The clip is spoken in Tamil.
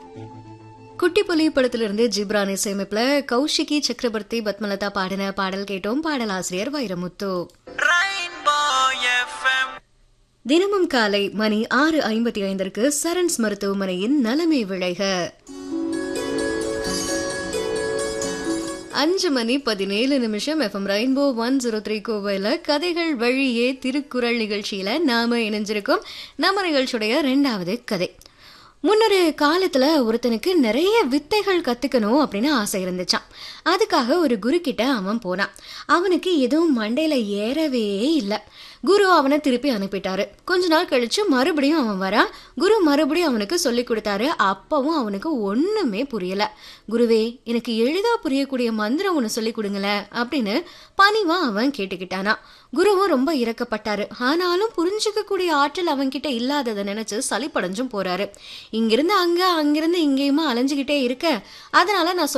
குட்டி புலி படத்திலிருந்து ஜிப்ரான் இசையமைப்புல கௌஷிகி சக்கரவர்த்தி பத்மலதா பாடின பாடல் கேட்டோம் பாடலாசிரியர் வைரமுத்து Rainbow FM. தினமும் காலை மணி ஆறு ஐம்பத்தி ஐந்திற்கு சரண்ஸ் மருத்துவமனையின் நலமே விளைக அஞ்சு மணி பதினேழு நிமிஷம் FM rainbow one zero three கோவையில் கதைகள் வழியே திருக்குறள் நிகழ்ச்சியில நாம இணைஞ்சிருக்கோம் நம்ம நிகழ்ச்சியுடைய ரெண்டாவது கதை முன்னொரு காலத்துல ஒருத்தனுக்கு நிறைய வித்தைகள் கத்துக்கணும் அப்படின்னு ஆசை இருந்துச்சான் அதுக்காக ஒரு குரு கிட்ட அவன் போனான் அவனுக்கு எதுவும் மண்டையில ஏறவே இல்லை குரு அவனை திருப்பி அனுப்பிட்டாரு கொஞ்ச நாள் கழிச்சு மறுபடியும் அவன் வரான் குரு மறுபடியும் அவனுக்கு சொல்லி கொடுத்தாரு அப்பவும் அவனுக்கு ஒண்ணுமே புரியல குருவே எனக்கு எளிதா புரியக்கூடிய மந்திரம் ஒன்று சொல்லி கொடுங்களேன் அப்படின்னு பணிவா அவன் கேட்டுக்கிட்டானா குருவும் ரொம்ப இறக்கப்பட்டாரு ஆனாலும் புரிஞ்சுக்க கூடிய ஆற்றல் அவன்கிட்ட இல்லாததை நினைச்சு சலிப்படைஞ்சும் போறாரு இங்கிருந்து அங்க அங்கிருந்து இங்கேயுமா அலைஞ்சுகிட்டே இருக்க அதனால நான்